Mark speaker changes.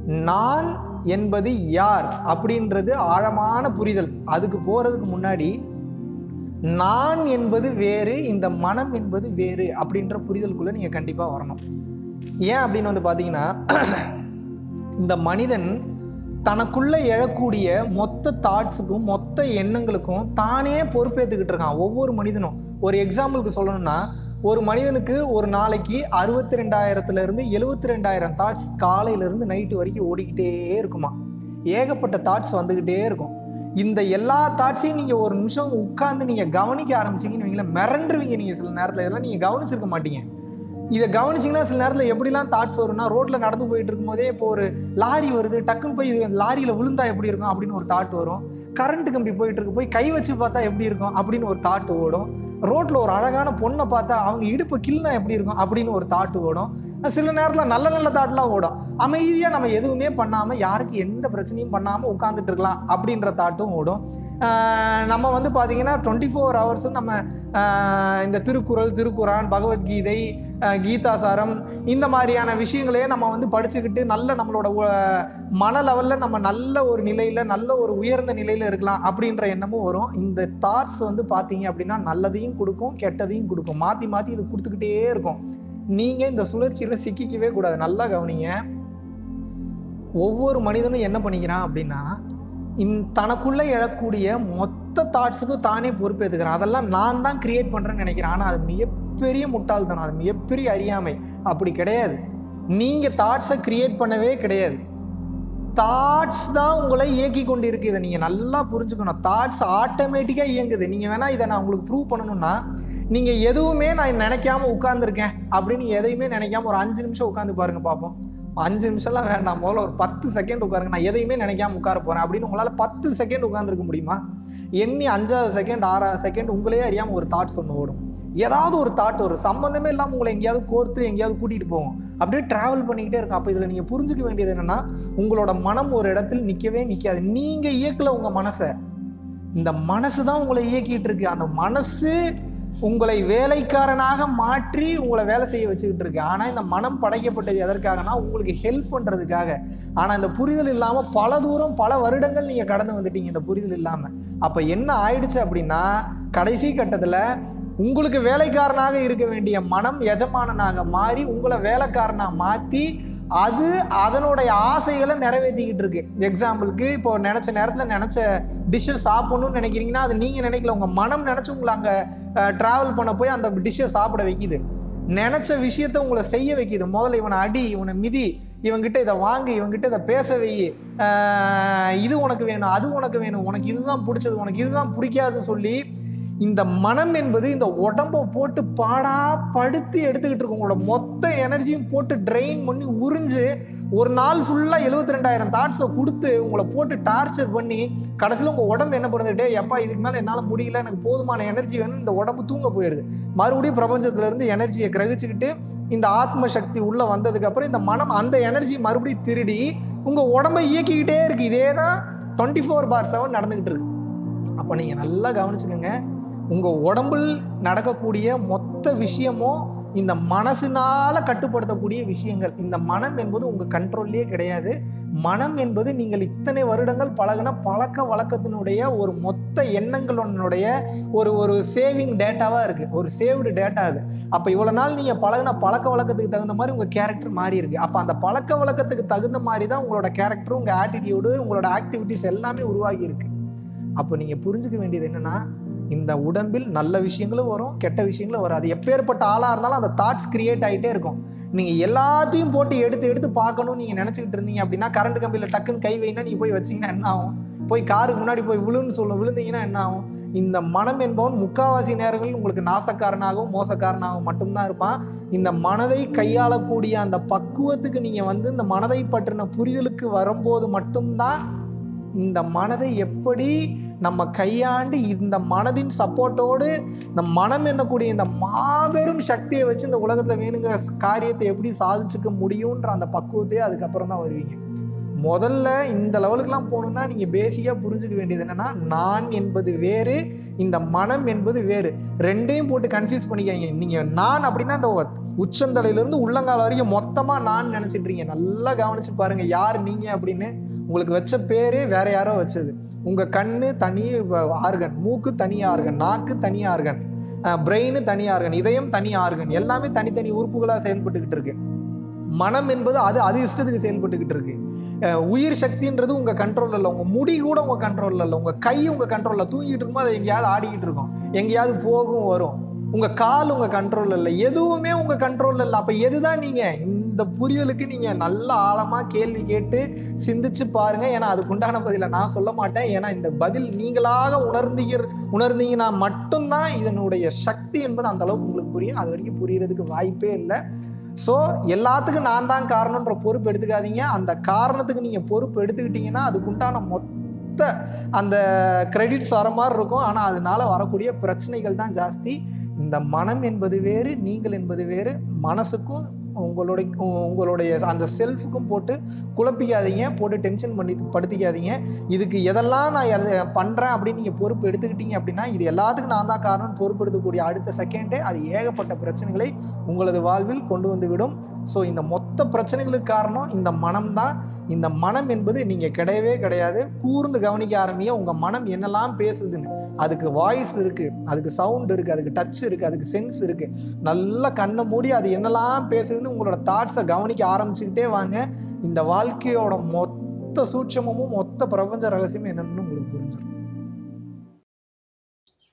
Speaker 1: நான் என்பது யார் அப்படின்றது ஆழமான புரிதல் அதுக்கு போகிறதுக்கு முன்னாடி நான் என்பது வேறு இந்த மனம் என்பது வேறு அப்படின்ற புரிதலுக்குள்ளே நீங்கள் கண்டிப்பாக வரணும் ஏன் அப்படின்னு வந்து பார்த்தீங்கன்னா இந்த மனிதன் தனக்குள்ளே எழக்கூடிய மொத்த தாட்ஸுக்கும் மொத்த எண்ணங்களுக்கும் தானே பொறுப்பேற்றுக்கிட்டு இருக்கான் ஒவ்வொரு மனிதனும் ஒரு எக்ஸாம்பிளுக்கு சொல்லணும்னா ஒரு மனிதனுக்கு ஒரு நாளைக்கு அறுபத்தி ரெண்டாயிரத்துலேருந்து எழுபத்தி ரெண்டாயிரம் தாட்ஸ் காலையிலேருந்து நைட்டு வரைக்கும் ஓடிக்கிட்டே இருக்குமா ஏகப்பட்ட தாட்ஸ் வந்துக்கிட்டே இருக்கும் இந்த எல்லா தாட்ஸையும் நீங்கள் ஒரு நிமிஷம் உட்காந்து நீங்கள் கவனிக்க ஆரம்பிச்சிங்கன்னு வைங்களேன் மிரண்டுருவீங்க நீங்கள் சில நேரத்தில் இதெல்லாம் நீங்கள் கவனிச்சிருக்க மாட்டீங்க இதை கவனிச்சிங்கன்னா சில நேரத்தில் எப்படிலாம் தாட்ஸ் வரும்னா ரோட்டில் நடந்து போயிட்டு இருக்கும்போதே இப்போ ஒரு லாரி வருது டக்குன்னு போய் இது லாரியில் விழுந்தா எப்படி இருக்கும் அப்படின்னு ஒரு தாட் வரும் கரண்ட் கம்பி போயிட்டு இருக்கு போய் கை வச்சு பார்த்தா எப்படி இருக்கும் அப்படின்னு ஒரு தாட் ஓடும் ரோட்டில் ஒரு அழகான பொண்ணை பார்த்தா அவங்க இடுப்பு கிள்னா எப்படி இருக்கும் அப்படின்னு ஒரு தாட் ஓடும் சில நேரத்தில் நல்ல நல்ல தாட்லாம் ஓடும் அமைதியாக நம்ம எதுவுமே பண்ணாமல் யாருக்கு எந்த பிரச்சனையும் பண்ணாமல் உட்காந்துட்டு இருக்கலாம் அப்படின்ற தாட்டும் ஓடும் ஆஹ் நம்ம வந்து பார்த்தீங்கன்னா டுவெண்ட்டி ஃபோர் ஹவர்ஸும் நம்ம ஆஹ் இந்த திருக்குறள் திருக்குறான் பகவத்கீதை ஆஹ் கீதாசாரம் இந்த மாதிரியான விஷயங்களையே நம்ம வந்து படிச்சுக்கிட்டு நல்ல நம்மளோட உ- மன லெவலில் நம்ம நல்ல ஒரு நிலையில் நல்ல ஒரு உயர்ந்த நிலையில் இருக்கலாம் அப்படின்ற எண்ணமும் வரும் இந்த தாட்ஸ் வந்து பார்த்தீங்க அப்படின்னா நல்லதையும் கொடுக்கும் கெட்டதையும் கொடுக்கும் மாற்றி மாற்றி இது கொடுத்துக்கிட்டே இருக்கும் நீங்கள் இந்த சுழற்சியில் சிக்கிக்கவே கூடாது நல்லா கவனிங்க ஒவ்வொரு மனிதனும் என்ன பண்ணிக்கிறான் அப்படின்னா இன் தனக்குள்ளே எழக்கூடிய மொத்த தாட்ஸுக்கும் தானே பொறுப்பேற்றுக்கிறான் அதெல்லாம் நான் தான் கிரியேட் பண்ணுறேன்னு நினைக்கிறேன் ஆனால் அது மிகப்பெரிய முட்டாள்தனம் அது மிகப்பெரிய அறியாமை அப்படி கிடையாது நீங்கள் தாட்ஸை கிரியேட் பண்ணவே கிடையாது தாட்ஸ் தான் உங்களை இயக்கி கொண்டு இருக்கு இதை நீங்கள் நல்லா புரிஞ்சுக்கணும் தாட்ஸ் ஆட்டோமேட்டிக்காக இயங்குது நீங்கள் வேணால் இதை நான் உங்களுக்கு ப்ரூவ் பண்ணணும்னா நீங்கள் எதுவுமே நான் நினைக்காம உட்காந்துருக்கேன் அப்படின்னு எதையுமே நினைக்காம ஒரு அஞ்சு நிமிஷம் உட்காந்து பாருங்க பார்ப்போம் அஞ்சு நிமிஷம்லாம் வேண்டாம் முதல்ல ஒரு பத்து செகண்ட் உட்காருங்க நான் எதையுமே நினைக்காம உட்கார போகிறேன் அப்படின்னு உங்களால் பத்து செகண்ட் உட்காந்துருக்க முடியுமா எண்ணி அஞ்சாவது செகண்ட் ஆறாவது செகண்ட் உங்களே அறியாமல் ஒரு தாட்ஸ் ஒன்று ஓடும் ஏதாவது ஒரு தாட் வரும் சம்மந்தமே இல்லாமல் உங்களை எங்கேயாவது கோர்த்து எங்கேயாவது கூட்டிகிட்டு போவோம் அப்படியே ட்ராவல் பண்ணிக்கிட்டே இருக்கும் அப்போ இதில் நீங்கள் புரிஞ்சுக்க வேண்டியது என்னென்னா உங்களோட மனம் ஒரு இடத்தில் நிற்கவே நிற்காது நீங்கள் இயக்கல உங்கள் மனசை இந்த மனசு தான் உங்களை இயக்கிட்டு இருக்கு அந்த மனசு உங்களை வேலைக்காரனாக மாற்றி உங்களை வேலை செய்ய வச்சுக்கிட்டு இருக்கு ஆனால் இந்த மனம் படைக்கப்பட்டது எதற்காகனா உங்களுக்கு ஹெல்ப் பண்ணுறதுக்காக ஆனால் இந்த புரிதல் இல்லாமல் பல தூரம் பல வருடங்கள் நீங்கள் கடந்து வந்துட்டீங்க இந்த புரிதல் இல்லாமல் அப்போ என்ன ஆயிடுச்சு அப்படின்னா கடைசி கட்டத்தில் உங்களுக்கு வேலைக்காரனாக இருக்க வேண்டிய மனம் எஜமானனாக மாறி உங்களை வேலைக்காரனாக மாற்றி அது அதனுடைய ஆசைகளை நிறைவேற்றிக்கிட்டு இருக்கு எக்ஸாம்பிளுக்கு இப்போ நினச்ச நேரத்தில் நினச்ச டிஷ்ஷை சாப்பிடணும்னு நினைக்கிறீங்கன்னா அது நீங்கள் நினைக்கல உங்கள் மனம் நினச்சி உங்களை அங்கே ட்ராவல் பண்ண போய் அந்த டிஷ்ஷை சாப்பிட வைக்குது நினச்ச விஷயத்த உங்களை செய்ய வைக்குது முதல்ல இவனை அடி இவனை மிதி இவன்கிட்ட இதை வாங்கு இவன்கிட்ட இதை பேச வை ஆஹ் இது உனக்கு வேணும் அது உனக்கு வேணும் உனக்கு இதுதான் பிடிச்சது உனக்கு இதுதான் பிடிக்காதுன்னு சொல்லி இந்த மனம் என்பது இந்த உடம்பை போட்டு பாடா படுத்து எடுத்துக்கிட்டு இருக்கும் உங்களோட மொத்த எனர்ஜியும் போட்டு ட்ரெயின் பண்ணி உறிஞ்சு ஒரு நாள் ஃபுல்லாக எழுபத்தி ரெண்டாயிரம் தாட்ஸை கொடுத்து உங்களை போட்டு டார்ச்சர் பண்ணி கடைசியில் உங்கள் உடம்பு என்ன பண்ணுதுட்டே எப்பா இதுக்கு மேலே என்னால் முடியல எனக்கு போதுமான எனர்ஜி வேணும் இந்த உடம்பு தூங்க போயிடுது மறுபடியும் பிரபஞ்சத்திலேருந்து எனர்ஜியை கிரகிச்சுக்கிட்டு இந்த ஆத்ம சக்தி உள்ளே வந்ததுக்கப்புறம் இந்த மனம் அந்த எனர்ஜி மறுபடியும் திருடி உங்கள் உடம்பை இயக்கிக்கிட்டே இருக்குது இதே தான் டுவெண்ட்டி ஃபோர் பார் செவன் நடந்துக்கிட்டு இருக்கு அப்போ நீங்கள் நல்லா கவனிச்சுக்கோங்க உங்கள் உடம்பில் நடக்கக்கூடிய மொத்த விஷயமும் இந்த மனசினால் கட்டுப்படுத்தக்கூடிய விஷயங்கள் இந்த மனம் என்பது உங்கள் கண்ட்ரோல்லே கிடையாது மனம் என்பது நீங்கள் இத்தனை வருடங்கள் பழகின பழக்க வழக்கத்தினுடைய ஒரு மொத்த எண்ணங்களுடைய ஒரு ஒரு சேவிங் டேட்டாவாக இருக்குது ஒரு சேவ்டு டேட்டா அது அப்போ இவ்வளோ நாள் நீங்கள் பழகின பழக்க வழக்கத்துக்கு தகுந்த மாதிரி உங்கள் கேரக்டர் மாறி இருக்கு அப்போ அந்த பழக்க வழக்கத்துக்கு தகுந்த மாதிரி தான் உங்களோட கேரக்டர் உங்கள் ஆட்டிடியூடு உங்களோட ஆக்டிவிட்டீஸ் எல்லாமே உருவாகி இருக்கு அப்போ நீங்கள் புரிஞ்சுக்க வேண்டியது என்னென்னா இந்த உடம்பில் நல்ல விஷயங்களும் வரும் கெட்ட விஷயங்களும் வரும் அது எப்பேற்பட்ட ஆளாக இருந்தாலும் அந்த தாட்ஸ் கிரியேட் ஆகிட்டே இருக்கும் நீங்கள் எல்லாத்தையும் போட்டு எடுத்து எடுத்து பார்க்கணும்னு நீங்கள் நினச்சிக்கிட்டு இருந்தீங்க அப்படின்னா கரண்ட் கம்பியில் டக்குன்னு கை வைனா நீங்கள் போய் வச்சீங்கன்னா என்ன ஆகும் போய் காருக்கு முன்னாடி போய் விழுன்னு சொல்ல விழுந்தீங்கன்னா என்ன ஆகும் இந்த மனம் என்பவன் முக்காவாசி நேரங்களில் உங்களுக்கு நாசக்காரனாகவும் மோசக்காரனாகவும் மட்டும்தான் இருப்பான் இந்த மனதை கையாளக்கூடிய அந்த பக்குவத்துக்கு நீங்கள் வந்து இந்த மனதை பற்றின புரிதலுக்கு வரும்போது மட்டும்தான் இந்த மனதை எப்படி நம்ம கையாண்டு இந்த மனதின் சப்போர்ட்டோடு இந்த மனம் என்னக்கூடிய இந்த மாபெரும் சக்தியை வச்சு இந்த உலகத்தில் வேணுங்கிற காரியத்தை எப்படி சாதிச்சுக்க முடியுன்ற அந்த பக்குவத்தையே அதுக்கப்புறம் தான் வருவீங்க முதல்ல இந்த லெவலுக்குலாம் போகணுன்னா நீங்கள் பேசிக்காக புரிஞ்சுக்க வேண்டியது என்னென்னா நான் என்பது வேறு இந்த மனம் என்பது வேறு ரெண்டையும் போட்டு கன்ஃபியூஸ் பண்ணிக்காங்க நீங்கள் நான் அப்படின்னா இந்த உச்சந்தலையிலேருந்து உள்ளங்கால் வரைக்கும் மொத்தமாக நான் நினச்சிட்டு இருக்கீங்க நல்லா கவனிச்சு பாருங்கள் யார் நீங்கள் அப்படின்னு உங்களுக்கு வச்ச பேரே வேற யாரோ வச்சது உங்கள் கண்ணு தனி ஆர்கன் மூக்கு தனி ஆர்கன் நாக்கு தனி ஆர்கன் பிரெயின் தனி ஆர்கன் இதயம் தனி ஆர்கன் எல்லாமே தனித்தனி உறுப்புகளாக செயல்பட்டுக்கிட்டு இருக்கு மனம் என்பது அது அது இஷ்டத்துக்கு செயல்பட்டுக்கிட்டு இருக்கு அஹ் உயிர் சக்தின்றது உங்கள் கண்ட்ரோலில் இல்லை உங்கள் முடி கூட உங்கள் கண்ட்ரோலில் இல்லை உங்கள் கை உங்கள் கண்ட்ரோலில் தூங்கிட்டு இருக்கும்போது அது எங்கேயாவது ஆடிக்கிட்டு இருக்கும் எங்கேயாவது போகும் வரும் உங்கள் கால் உங்கள் கண்ட்ரோலில் இல்லை எதுவுமே உங்கள் கண்ட்ரோலில் இல்லை அப்போ எதுதான் நீங்கள் இந்த புரியலுக்கு நீங்கள் நல்ல ஆழமாக கேள்வி கேட்டு சிந்திச்சு பாருங்க ஏன்னா அதுக்குண்டான பதிலை நான் சொல்ல மாட்டேன் ஏன்னா இந்த பதில் நீங்களாக உணர்ந்தீங்க உணர்ந்தீங்கன்னா மட்டும்தான் இதனுடைய சக்தி என்பது அந்த அளவுக்கு உங்களுக்கு புரியும் அது வரைக்கும் புரியறதுக்கு வாய்ப்பே இல்லை ஸோ எல்லாத்துக்கும் நான் தான் காரணன்ற பொறுப்பு எடுத்துக்காதீங்க அந்த காரணத்துக்கு நீங்கள் பொறுப்பு எடுத்துக்கிட்டீங்கன்னா அதுக்குண்டான மொத்த அந்த கிரெடிட்ஸ் வர மாதிரி இருக்கும் ஆனால் அதனால வரக்கூடிய பிரச்சனைகள் தான் ஜாஸ்தி இந்த மனம் என்பது வேறு நீங்கள் என்பது வேறு மனசுக்கும் உங்களுடைய உங்களுடைய அந்த செல்ஃபுக்கும் போட்டு குழப்பிக்காதீங்க போட்டு டென்ஷன் பண்ணி படுத்திக்காதீங்க இதுக்கு எதெல்லாம் நான் எத- பண்றேன் அப்படின்னு நீங்கள் பொறுப்பு எடுத்துக்கிட்டீங்க அப்படின்னா இது எல்லாத்துக்கும் நான் தான் காரணம் பொறுப்பு எடுக்கக்கூடிய அடுத்த செகண்டே அது ஏகப்பட்ட பிரச்சனைகளை உங்களது வாழ்வில் கொண்டு வந்து விடும் ஸோ இந்த மொத்த பிரச்சனைகளுக்கு காரணம் இந்த மனம் தான் இந்த மனம் என்பது நீங்கள் கிடையவே கிடையாது கூர்ந்து கவனிக்க ஆரம்பிங்க உங்கள் மனம் என்னெல்லாம் பேசுதுன்னு அதுக்கு வாய்ஸ் இருக்குது அதுக்கு சவுண்ட் இருக்குது அதுக்கு டச் இருக்குது அதுக்கு சென்ஸ் இருக்குது நல்லா கண்ணை மூடி அது என்னெல்லாம் பேசுதுன்னு உங்களோட தாட்ஸை கவனிக்க ஆரம்பிச்சுக்கிட்டே வாங்க இந்த வாழ்க்கையோட மொத்த சூட்சமும் மொத்த பிரபஞ்ச ரகசியமும் என்னன்னு உங்களுக்கு புரிஞ்சிடும்